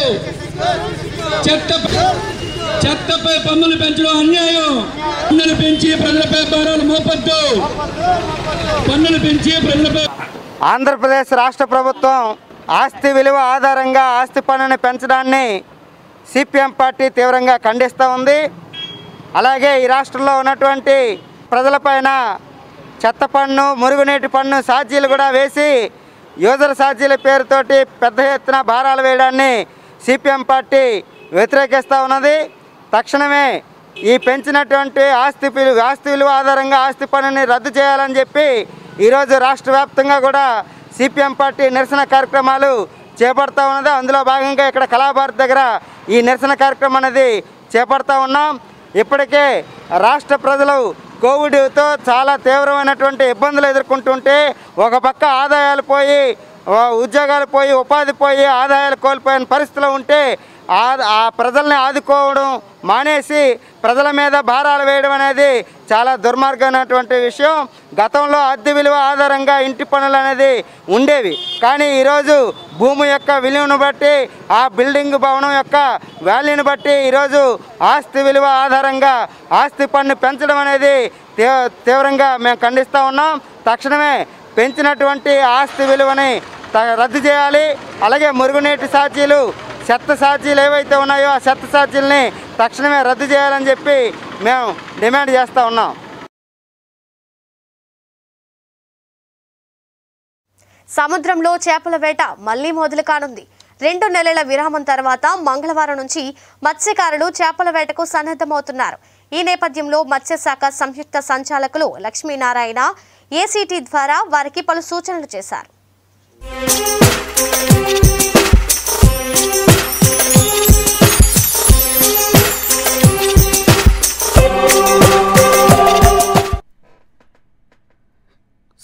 చెత్త చెత్తపై పన్నులు పెంచడం అన్యాయం పన్నులు పెంచి ప్రజలపై భారాలు మోపద్దు పన్నులు పెంచి ప్రజలపై ఆంధ్రప్రదేశ్ రాష్ట్ర ప్రభుత్వం ఆస్తి విలువ ఆధారంగా ఆస్తి పన్నుని పెంచడాన్ని సిపిఎం పార్టీ తీవ్రంగా ఖండిస్తూ ఉంది అలాగే ఈ రాష్ట్రంలో ఉన్నటువంటి ప్రజలపైన చెత్త పన్ను మురుగునీటి పన్ను ఛార్జీలు కూడా వేసి యూజర్ ఛార్జీల పేరుతోటి పెద్ద ఎత్తున భారాలు వేయడాన్ని సిపిఎం పార్టీ వ్యతిరేకిస్తూ ఉన్నది తక్షణమే ఈ పెంచినటువంటి ఆస్తి విలువ ఆస్తి విలువ ఆధారంగా ఆస్తి పన్నుని రద్దు చేయాలని చెప్పి ఈరోజు రాష్ట్ర వ్యాప్తంగా కూడా సిపిఎం పార్టీ నిరసన కార్యక్రమాలు చేపడతా ఉన్నది అందులో భాగంగా ఇక్కడ కళాభారత్ దగ్గర ఈ నిరసన కార్యక్రమం అనేది చేపడతా ఉన్నాం ఇప్పటికే రాష్ట్ర ప్రజలు కోవిడ్తో చాలా తీవ్రమైనటువంటి ఇబ్బందులు ఎదుర్కొంటుంటే ఒక పక్క ఆదాయాలు పోయి ఆ, ఉద్యోగాలు పోయి ఉపాధి పోయి ఆదాయాలు కోల్పోయిన పరిస్థితిలో ఉంటే ఆ ఆ ప్రజల్ని ఆదుకోవడం మానేసి ప్రజల మీద భారాలు వేయడం అనేది చాలా దుర్మార్గమైనటువంటి విషయం గతంలో అద్దె విలువ ఆధారంగా ఇంటి పనులు అనేది ఉండేవి కానీ ఈరోజు భూమి యొక్క విలువను బట్టి ఆ బిల్డింగ్ భవనం యొక్క వాల్యూని బట్టి ఈరోజు ఆస్తి విలువ ఆధారంగా ఆస్తి పన్ను పెంచడం అనేది తీ- తీవ్రంగా మేము ఖండిస్తూ ఉన్నాం తక్షణమే పెంచినటువంటి ఆస్తి విలువని త- రద్దు చేయాలి అలాగే మురుగునీటి ఛార్జీలు చెత్త ఛార్జీలు ఏవైతే ఉన్నాయో ఆ చెత్త ఛార్జీలని తక్షణమే రద్దు చేయాలని చెప్పి మేము డిమాండ్ చేస్తూ ఉన్నాం సముద్రంలో చేపల వేట మళ్లీ మొదలు కానుంది రెండు నెలల విరామం తర్వాత మంగళవారం నుంచి మత్స్యకారులు చేపల వేటకు సన్నద్ధమవుతున్నారు ఈ నేపథ్యంలో మత్స్యశాఖ సంయుక్త సంచాలకులు లక్ష్మీనారాయణ ఏసీటీ ద్వారా వారికి పలు సూచనలు చేశారు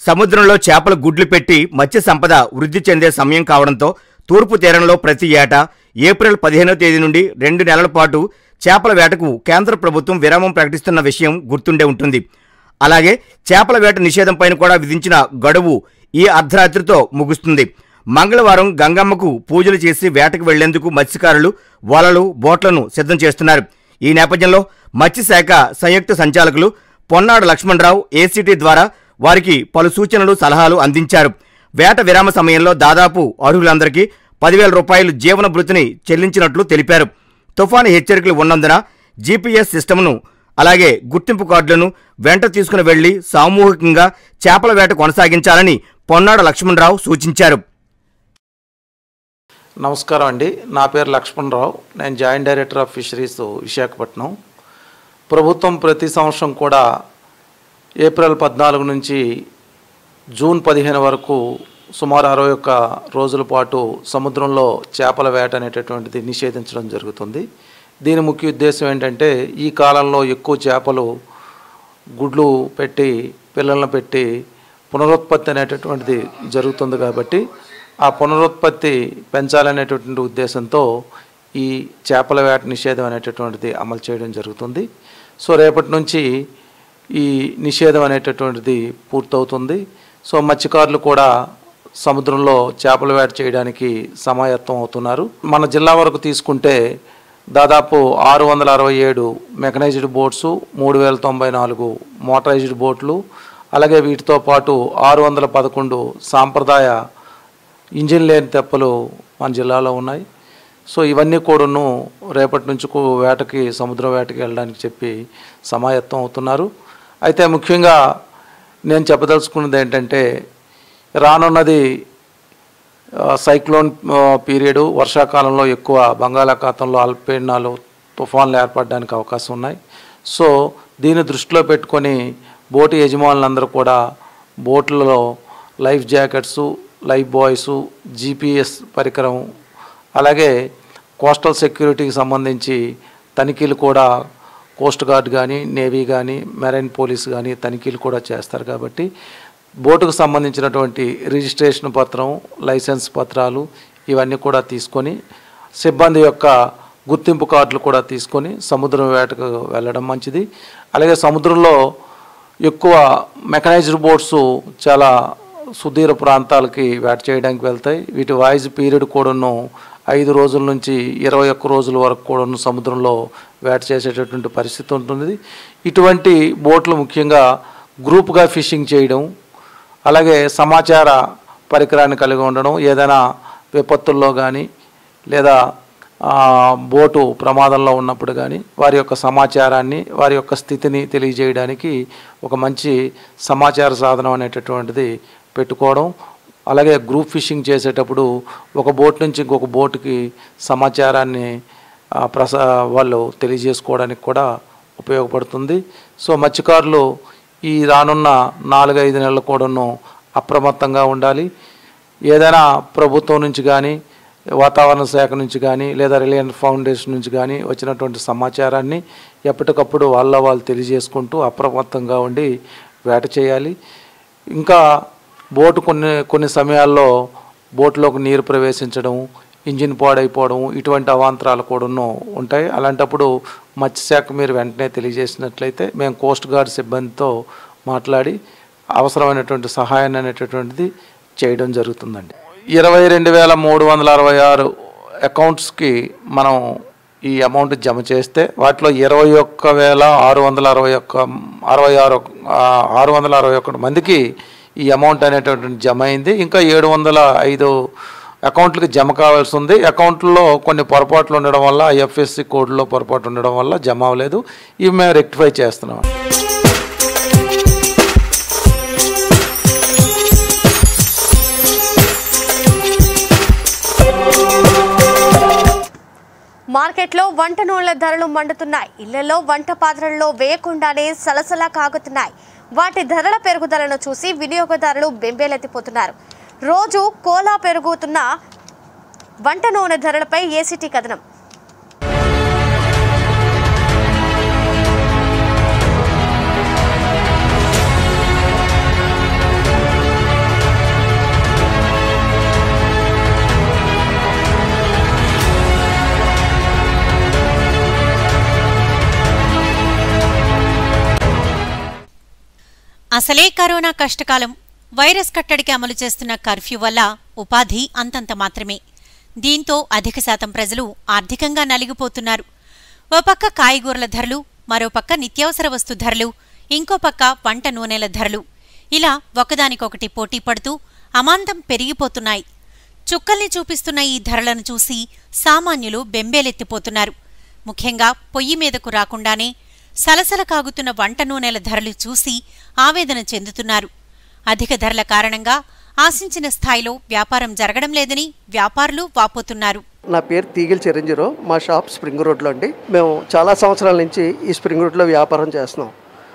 సముద్రంలో చేపల గుడ్లు పెట్టి మత్స్య సంపద వృద్ధి చెందే సమయం కావడంతో తూర్పు తీరంలో ప్రతి ఏటా ఏప్రిల్ పదిహేనో తేదీ నుండి రెండు నెలల పాటు చేపల వేటకు కేంద్ర ప్రభుత్వం విరామం ప్రకటిస్తున్న విషయం గుర్తుండే ఉంటుంది అలాగే చేపల వేట నిషేధంపైన కూడా విధించిన గడువు ఈ అర్ధరాత్రితో ముగుస్తుంది మంగళవారం గంగమ్మకు పూజలు చేసి వేటకు వెళ్లేందుకు మత్స్యకారులు వలలు బోట్లను సిద్ధం చేస్తున్నారు ఈ నేపథ్యంలో మత్స్యశాఖ సంయుక్త సంచాలకులు పొన్నాడు లక్ష్మణరావు ఏసీటీ ద్వారా వారికి పలు సూచనలు సలహాలు అందించారు వేట విరామ సమయంలో దాదాపు అర్హులందరికీ పదివేల రూపాయలు జీవన భృతిని చెల్లించినట్లు తెలిపారు తుఫాను హెచ్చరికలు ఉన్నందున జీపీఎస్ సిస్టమ్ను అలాగే గుర్తింపు కార్డులను వెంట తీసుకుని వెళ్లి సామూహికంగా చేపల వేట కొనసాగించాలని పొన్నాడ లక్ష్మణరావు సూచించారు నమస్కారం అండి నా పేరు లక్ష్మణరావు నేను joint director of fisheries Visakhapatnam ప్రభుత్వం ప్రతి సంవత్సరం కూడా ఏప్రిల్ పద్నాలుగు నుంచి జూన్ పదిహేను వరకు సుమారు అరవై ఒక్క రోజుల పాటు సముద్రంలో చేపల వేట అనేటటువంటిది నిషేధించడం జరుగుతుంది దీని ముఖ్య ఉద్దేశం ఏంటంటే ఈ కాలంలో ఎక్కువ చేపలు గుడ్లు పెట్టి పిల్లలను పెట్టి పునరుత్పత్తి అనేటటువంటిది జరుగుతుంది కాబట్టి ఆ పునరుత్పత్తి పెంచాలనేటటువంటి ఉద్దేశంతో ఈ చేపల వేట నిషేధం అనేటటువంటిది అమలు చేయడం జరుగుతుంది సో రేపటి నుంచి ఈ నిషేధం అనేటటువంటిది పూర్తవుతుంది సో మత్స్యకారులు కూడా సముద్రంలో చేపల వేట చేయడానికి సమాయత్తం అవుతున్నారు మన జిల్లా వరకు తీసుకుంటే దాదాపు ఆరు వందల అరవై ఏడు మెకనైజ్డ్ బోట్స్ మూడు వేల తొంభై నాలుగు మోటరైజ్డ్ బోట్లు అలాగే వీటితో పాటు ఆరు వందల పదకొండు సాంప్రదాయ ఇంజిన్ లేని తెప్పలు మన జిల్లాలో ఉన్నాయి సో ఇవన్నీ కూడాను రేపటి నుంచి కూ- వేటకి సముద్ర వేటకి వెళ్ళడానికి చెప్పి సమాయత్తం అవుతున్నారు అయితే ముఖ్యంగా నేను చెప్పదలుచుకున్నది ఏంటంటే రానున్నది ఆ, సైక్లోన్ ఆ, పీరియడ్ వర్షాకాలంలో ఎక్కువ బంగాళాఖాతంలో అల్పపీడనాలు తుఫాన్లు ఏర్పడడానికి అవకాశం ఉన్నాయి సో దీన్ని దృష్టిలో పెట్టుకొని బోటు యజమానులందరూ కూడా బోట్లలో life jackets life buoys GPS పరికరం అలాగే కోస్టల్ సెక్యూరిటీకి సంబంధించి తనిఖీలు కూడా కోస్ట్ గార్డ్ కానీ నేవీ కానీ మెరైన్ పోలీస్ కానీ తనిఖీలు కూడా చేస్తారు కాబట్టి బోటుకు సంబంధించినటువంటి రిజిస్ట్రేషన్ పత్రం లైసెన్స్ పత్రాలు ఇవన్నీ కూడా తీసుకొని సిబ్బంది యొక్క గుర్తింపు కార్డులు కూడా తీసుకొని సముద్రం వేటకు వెళ్ళడం మంచిది అలాగే సముద్రంలో ఎక్కువ మెకనైజ్డ్ బోట్స్ చాలా సుదీర ప్రాంతాలకి వేట చేయడానికి వెళ్తాయి వీటి వాయిస్ పీరియడ్ కూడాను ఐదు రోజుల నుంచి ఇరవై ఒక్క రోజుల వరకు కూడాను సముద్రంలో వేట చేసేటటువంటి పరిస్థితి ఉంటుంది ఇటువంటి బోట్లు ముఖ్యంగా గ్రూప్గా ఫిషింగ్ చేయడం అలాగే సమాచార పరికరాన్ని కలిగి ఉండడం ఏదైనా విపత్తుల్లో కానీ లేదా ఆ, బోటు ప్రమాదంలో ఉన్నప్పుడు కానీ వారి యొక్క సమాచారాన్ని వారి యొక్క స్థితిని తెలియజేయడానికి ఒక మంచి సమాచార సాధనం అనేటటువంటిది పెట్టుకోవడం అలాగే గ్రూప్ ఫిషింగ్ చేసేటప్పుడు ఒక బోట్ నుంచి ఇంకొక బోటుకి సమాచారాన్ని ఆ, ప్రసా వాళ్ళు తెలియజేసుకోవడానికి కూడా ఉపయోగపడుతుంది సో మత్స్యకారులు ఈ రానున్న నాలుగైదు నెలలు కూడాను అప్రమత్తంగా ఉండాలి ఏదైనా ప్రభుత్వం నుంచి కానీ వాతావరణ శాఖ నుంచి కానీ లేదా రిలయన్స్ ఫౌండేషన్ నుంచి కానీ వచ్చినటువంటి సమాచారాన్ని ఎప్పటికప్పుడు వాళ్ళ వాళ్ళు తెలియజేసుకుంటూ అప్రమత్తంగా ఉండి వేట చేయాలి ఇంకా బోటు కొన్ని కొన్ని సమయాల్లో బోటులోకి నీరు ప్రవేశించడం ఇంజిన్ పాడైపోవడం ఇటువంటి అవాంతరాలు కూడా ఉంటాయి అలాంటప్పుడు మత్స్యశాఖ మీరు వెంటనే తెలియజేసినట్లయితే మేము కోస్ట్ గార్డ్ సిబ్బందితో మాట్లాడి అవసరమైనటువంటి సహాయాన్ని అనేటటువంటిది చేయడం జరుగుతుందండి ఇరవై రెండు వేల మూడు వందల అరవై ఆరు అకౌంట్స్కి మనం ఈ అమౌంట్ జమ చేస్తే వాటిలో ఇరవై ఒక్క వేల ఆరు వందల అరవై ఒక్క అరవై ఆరు ఆ, ఆరు వందల అరవై ఒకటి మందికి ఈ అమౌంట్ అనేటటువంటి జమ అయింది ఇంకా ఏడు వందల ఐదు అకౌంట్లకి జమ కావాల్సి ఉంది అకౌంట్లో కొన్ని పొరపాట్లు ఉండడం వల్ల ఐఎఫ్ఎస్సి కోడ్లో పొరపాటు ఉండడం వల్ల జమ అవ్వలేదు ఇవి మేము రెక్టిఫై చేస్తున్నాం మార్కెట్లో వంట నూనెల ధరలు మండుతున్నాయి ఇళ్లలో వంట పాత్రల్లో వేయకుండానే సలసలా కాగుతున్నాయి వాటి ధరల పెరుగుదలను చూసి వినియోగదారులు బెంబేలెత్తిపోతున్నారు రోజు కోలా పెరుగుతున్న వంట నూనె ధరలపై ఏసీటీ కథనం అసలే కరోనా కష్టకాలం వైరస్ కట్టడికి అమలు చేస్తున్న కర్ఫ్యూ వల్ల ఉపాధి అంతంత మాత్రమే దీంతో అధిక శాతం ప్రజలు ఆర్థికంగా నలిగిపోతున్నారు ఓ పక్క కాయగూరల ధరలు మరోపక్క నిత్యావసర వస్తు ధరలు ఇంకో పక్క వంట నూనెల ధరలు ఇలా ఒకదానికొకటి పోటీ పడుతూ అమాంతం పెరిగిపోతున్నాయి చుక్కల్ని చూపిస్తున్న ఈ ధరలను చూసి సామాన్యులు బెంబేలెత్తిపోతున్నారు ముఖ్యంగా పొయ్యి మీదకు రాకుండానే సలసల కాగుతున్న వంట నూనెల ధరలు చూసి ఆవేదన చెందుతున్నారు అధిక ధరల కారణంగా ఆశించిన స్థాయిలో వ్యాపారం జరగడం లేదని వ్యాపారులు వాపోతున్నారు నా పేరు తీగిల్ చిరంజీరావు మా షాప్ స్ప్రింగ్ రోడ్లో అండి మేము చాలా సంవత్సరాల నుంచి ఈ స్ప్రింగ్ రోడ్లో వ్యాపారం చేస్తున్నాం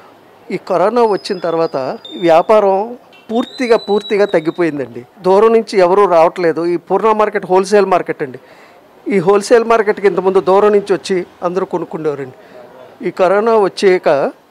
ఈ కరోనా వచ్చిన తర్వాత వ్యాపారం పూర్తిగా పూర్తిగా తగ్గిపోయిందండి దూరం నుంచి ఎవరూ రావట్లేదు ఈ పూర్ణ మార్కెట్ హోల్సేల్ మార్కెట్ అండి ఈ హోల్సేల్ మార్కెట్కి ఇంతకుముందు దూరం నుంచి వచ్చి అందరూ కొనుక్కుండేవారండి ఈ కరోనా వచ్చాక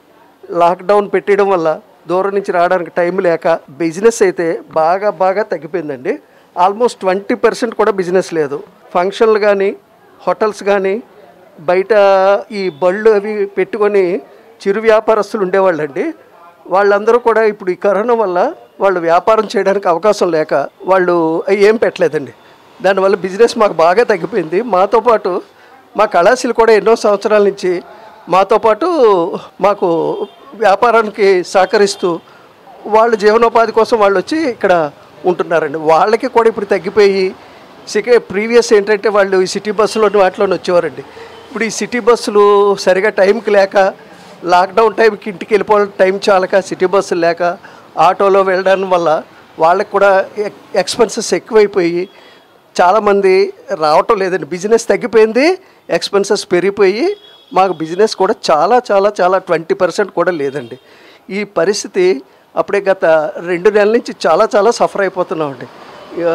లాక్డౌన్ పెట్టడం వల్ల దూరం నుంచి రావడానికి టైం లేక బిజినెస్ అయితే బాగా బాగా తగ్గిపోయిందండి ఆల్మోస్ట్ ట్వంటీ పర్సెంట్ కూడా బిజినెస్ లేదు ఫంక్షన్లు కానీ హోటల్స్ కానీ బయట ఈ బళ్ళు అవి పెట్టుకొని చిరు వ్యాపారస్తులు ఉండేవాళ్ళండి వాళ్ళందరూ కూడా ఇప్పుడు ఈ కరోనా వల్ల వాళ్ళు వ్యాపారం చేయడానికి అవకాశం లేక వాళ్ళు అవి ఏం పెట్టలేదండి దానివల్ల బిజినెస్ మాకు బాగా తగ్గిపోయింది మాతో పాటు మా కళాశీలు కూడా ఎన్నో సంవత్సరాల నుంచి మాతో పాటు మాకు వ్యాపారానికి సహకరిస్తూ వాళ్ళు జీవనోపాధి కోసం వాళ్ళు వచ్చి ఇక్కడ ఉంటున్నారండి వాళ్ళకి కూడా ఇప్పుడు తగ్గిపోయి సికే ప్రీవియస్ ఏంటంటే వాళ్ళు ఈ సిటీ బస్సులోని వాటిలోని వచ్చేవారండి ఇప్పుడు ఈ సిటీ బస్సులు సరిగా టైంకి లేక లాక్డౌన్ టైంకి ఇంటికి వెళ్ళిపోవడం టైం చాలక సిటీ బస్సులు లేక ఆటోలో వెళ్ళడం వల్ల వాళ్ళకి కూడా ఎక్- ఎక్స్పెన్సెస్ ఎక్కువైపోయి చాలామంది రావటం లేదండి బిజినెస్ తగ్గిపోయింది ఎక్స్పెన్సెస్ పెరిగిపోయి మాకు బిజినెస్ కూడా చాలా చాలా చాలా ట్వంటీ పర్సెంట్ కూడా లేదండి ఈ పరిస్థితి అప్పుడే గత రెండు నెలల నుంచి చాలా చాలా సఫర్ అయిపోతున్నామండి ఆ,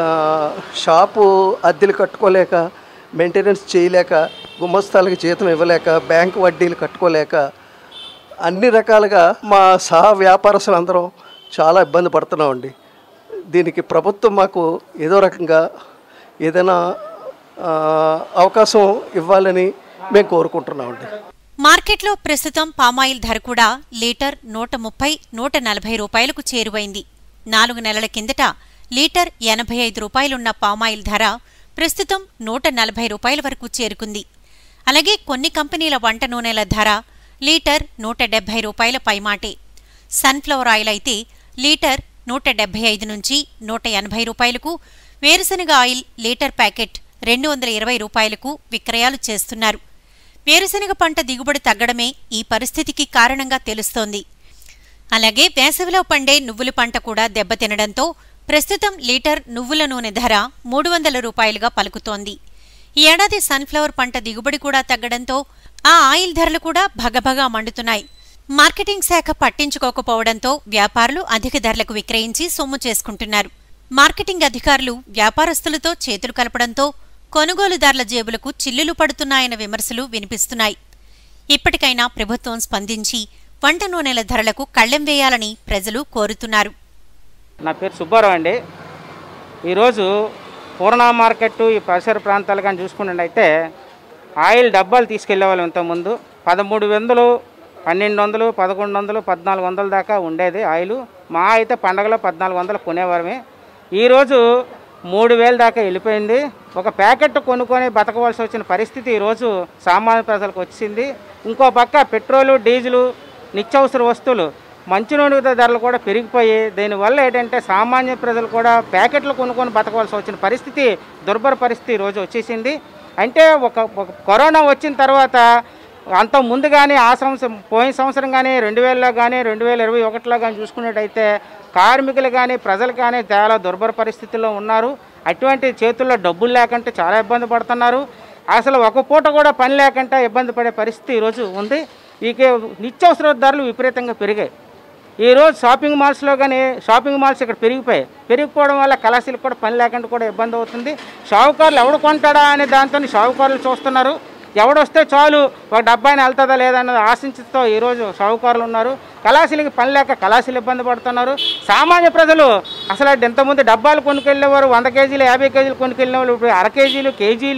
షాపు అద్దెలు కట్టుకోలేక మెయింటెనెన్స్ చేయలేక గుమస్తాలకి జీతం ఇవ్వలేక బ్యాంక్ వడ్డీలు కట్టుకోలేక అన్ని రకాలుగా మా సహ వ్యాపారస్తులు అందరం చాలా ఇబ్బంది పడుతున్నామండి దీనికి ప్రభుత్వం మాకు ఏదో రకంగా ఏదైనా ఆ, అవకాశం ఇవ్వాలని మేము కోరుకుంటున్నామండి మార్కెట్లో ప్రస్తుతం పామాయిల్ ధర కూడా లీటర్ నూట ముప్పై నూట నలభై రూపాయలకు చేరువైంది నాలుగు నెలల కిందట లీటర్ ఎనభై ఐదు రూపాయలున్న పామాయిల్ ధర ప్రస్తుతం నూట నలభై రూపాయల వరకు చేరుకుంది అలాగే కొన్ని కంపెనీల వంట నూనెల ధర లీటర్ నూట డెబ్బై రూపాయల పైమాటే సన్ఫ్లవర్ ఆయిల్ అయితే లీటర్ నూట డెబ్బై ఐదు నుంచి నూట ఎనభై రూపాయలకు వేరుశనగ ఆయిల్ లీటర్ ప్యాకెట్ రెండు వందల ఇరవై రూపాయలకు విక్రయాలు చేస్తున్నారు వేరుశనగ పంట దిగుబడి తగ్గడమే ఈ పరిస్థితికి కారణంగా తెలుస్తోంది అలాగే వేసవిలో పండే నువ్వుల పంట కూడా దెబ్బతినడంతో ప్రస్తుతం లీటర్ నువ్వుల నూనె ధర మూడు వందల రూపాయలుగా పలుకుతోంది ఈ ఏడాది సన్ఫ్లవర్ పంట దిగుబడి కూడా తగ్గడంతో ఆ ఆయిల్ ధరలు కూడా భగభగా మండుతున్నాయి మార్కెటింగ్ శాఖ పట్టించుకోకపోవడంతో వ్యాపారులు అధిక ధరలకు విక్రయించి సొమ్ము చేసుకుంటున్నారు మార్కెటింగ్ అధికారులు వ్యాపారస్తులతో చేతులు కలపడంతో కొనుగోలుదారుల జేబులకు చిల్లులు పడుతున్నాయన్న విమర్శలు వినిపిస్తున్నాయి ఇప్పటికైనా ప్రభుత్వం స్పందించి వంట నూనెల ధరలకు కళ్ళెం వేయాలని ప్రజలు కోరుతున్నారు నా పేరు సుబ్బారావు అండి ఈరోజు పూర్ణ మార్కెట్ ఈ పరిసర ప్రాంతాలు కానీ చూసుకున్నట్టయితే ఆయిల్ డబ్బాలు తీసుకెళ్లేవాళ్ళం ఇంతకుముందు పదమూడు వందలు పన్నెండు వందలు పదకొండు వందలు పద్నాలుగు వందల దాకా ఉండేది ఆయిల్ మా అయితే పండగలో పద్నాలుగు వందలు కొనేవారమే ఈరోజు మూడు వేల దాకా వెళ్ళిపోయింది ఒక ప్యాకెట్ కొనుక్కొని బతకవలసి వచ్చిన పరిస్థితి ఈరోజు సామాన్య ప్రజలకు వచ్చింది ఇంకో పక్క పెట్రోలు డీజిలు నిత్యావసర వస్తువులు మంచినూనె ధరలు కూడా పెరిగిపోయి దీనివల్ల ఏంటంటే సామాన్య ప్రజలు కూడా ప్యాకెట్లు కొనుక్కొని బతకవలసి వచ్చిన పరిస్థితి దుర్భర పరిస్థితి ఈరోజు వచ్చేసింది అంటే ఒక ఒక కరోనా వచ్చిన తర్వాత అంత ముందు కానీ ఆ సంవత్సరం పోయిన సంవత్సరం కానీ రెండు వేలలో కానీ రెండు వేల ఇరవై ఒకటిలో కానీ చూసుకున్నట్టయితే కార్మికులు కానీ ప్రజలు కానీ చాలా దుర్భర పరిస్థితుల్లో ఉన్నారు అటువంటి చేతుల్లో డబ్బులు లేకుంటే చాలా ఇబ్బంది పడుతున్నారు అసలు ఒక పూట కూడా పని లేకుండా ఇబ్బంది పడే పరిస్థితి ఈరోజు ఉంది ఇక నిత్యావసర ధరలు విపరీతంగా పెరిగాయి ఈరోజు షాపింగ్ మాల్స్లో కానీ షాపింగ్ మాల్స్ ఇక్కడ పెరిగిపోయాయి పెరిగిపోవడం వల్ల కళాశాలకు కూడా పని లేకుండా కూడా ఇబ్బంది అవుతుంది షావుకారులు ఎవడు కొంటాడా అనే దాంతో షావుకారులు చూస్తున్నారు ఎవడొస్తే చాలు ఒక డబ్బాయిని వెళ్తుందా లేదా అన్నది ఆశించుతో ఈరోజు షావుకారులు ఉన్నారు కళాశీలకి పని లేక కళాశీలు ఇబ్బంది పడుతున్నారు సామాన్య ప్రజలు అసలు ఇంతకుముందు డబ్బాలు కొనుక్కెళ్ళేవారు వంద కేజీలు యాభై కేజీలు కొనుక్కెళ్ళిన వాళ్ళు ఇప్పుడు అర కేజీలు కేజీలు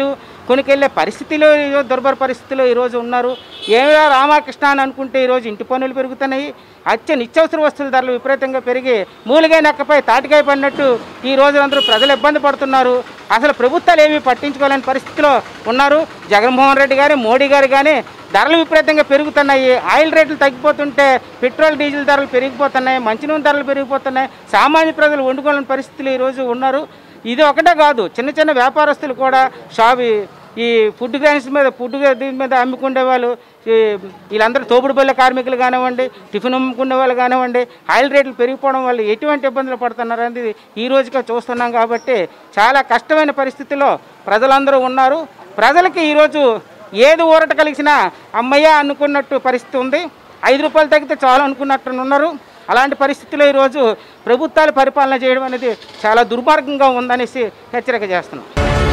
కొనుకెళ్ళే పరిస్థితిలో ఈరోజు దుర్భర పరిస్థితిలో ఈరోజు ఉన్నారు ఏమిరా రామకృష్ణ అని అనుకుంటే ఈరోజు ఇంటి పన్నులు పెరుగుతున్నాయి అత్య నిత్యావసర వస్తువుల ధరలు విపరీతంగా పెరిగి మూలిగా నెక్కపై తాటికాయ పడినట్టు ఈ రోజు అందరూ ప్రజలు ఇబ్బంది పడుతున్నారు అసలు ప్రభుత్వాలు ఏమీ పట్టించుకోలేని పరిస్థితిలో ఉన్నారు జగన్మోహన్ రెడ్డి గారు మోడీ గారు కానీ ధరలు విపరీతంగా పెరుగుతున్నాయి ఆయిల్ రేట్లు తగ్గిపోతుంటే పెట్రోల్ డీజిల్ ధరలు పెరిగిపోతున్నాయి మంచినూనె ధరలు పెరిగిపోతున్నాయి సామాన్య ప్రజలు వండుకోలేని పరిస్థితులు ఈరోజు ఉన్నారు ఇది ఒకటే కాదు చిన్న చిన్న వ్యాపారస్తులు కూడా షాప్ ఈ ఫుడ్ గ్రైన్స్ మీద ఫుడ్ దీని మీద అమ్ముకునే వాళ్ళు ఈ వీళ్ళందరూ తోపుడు బల్ల కార్మికులు కానివ్వండి టిఫిన్ అమ్ముకునే వాళ్ళు కానివ్వండి ఆయిల్ రేట్లు పెరిగిపోవడం వల్ల ఎటువంటి ఇబ్బందులు పడుతున్నారు అనేది ఈ రోజుగా చూస్తున్నాం కాబట్టి చాలా కష్టమైన పరిస్థితిలో ప్రజలందరూ ఉన్నారు ప్రజలకి ఈరోజు ఏది ఊరట కలిసినా అమ్మయ్య అనుకున్నట్టు పరిస్థితి ఉంది ఐదు రూపాయలు తగ్గితే చాలు అనుకున్నట్టు ఉన్నారు అలాంటి పరిస్థితిలో ఈరోజు ప్రభుత్వాలు పరిపాలన చేయడం అనేది చాలా దుర్మార్గంగా ఉందనేసి హెచ్చరిక చేస్తున్నాం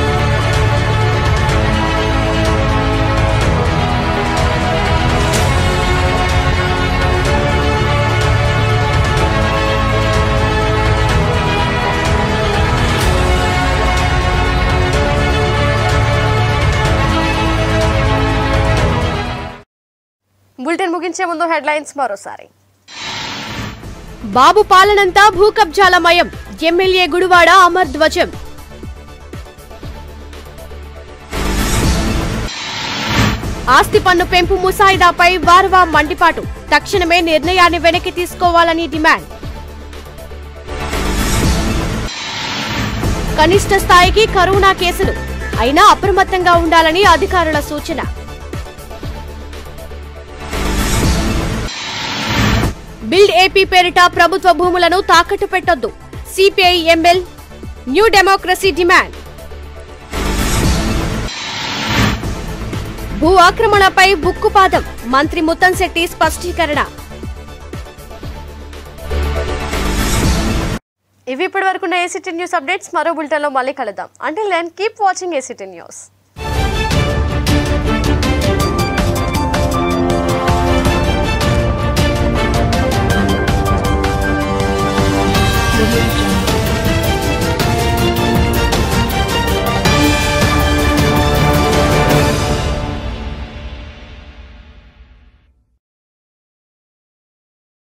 బులెటిన్ ముగించే ముందు హెడ్లైన్స్ మరోసారి బాబు పాలనంతా భూ కబ్జాలమయం ఎమ్మెల్యే గుడివాడ అమర్ ధ్వజం ఆస్తి పన్ను పెంపు ముసాయిదాపై వార్వా మండిపాటు తక్షణమే నిర్ణయాన్ని వెనక్కి తీసుకోవాలని డిమాండ్ కనిష్ట స్థాయికి కరోనా కేసులు అయినా అప్రమత్తంగా ఉండాలని అధికారుల సూచన బిల్డ్ ఏపీ పేరిట ప్రభుత్వ భూములను తాకట్టు పెట్టొద్దు CPI ML New Democracy demand భూ ఆక్రమణపై బుక్కుపాదం మంత్రి ముత్తంశెట్టి స్పష్టీకరణ ఇవి ఇప్పటి వరకు ఏసీటీ న్యూస్ అప్డేట్స్ మరో బులెటిన్లో మళ్ళీ కలుద్దాం అంటే లెన్ కీప్ వాచింగ్ ఏసీటీ న్యూస్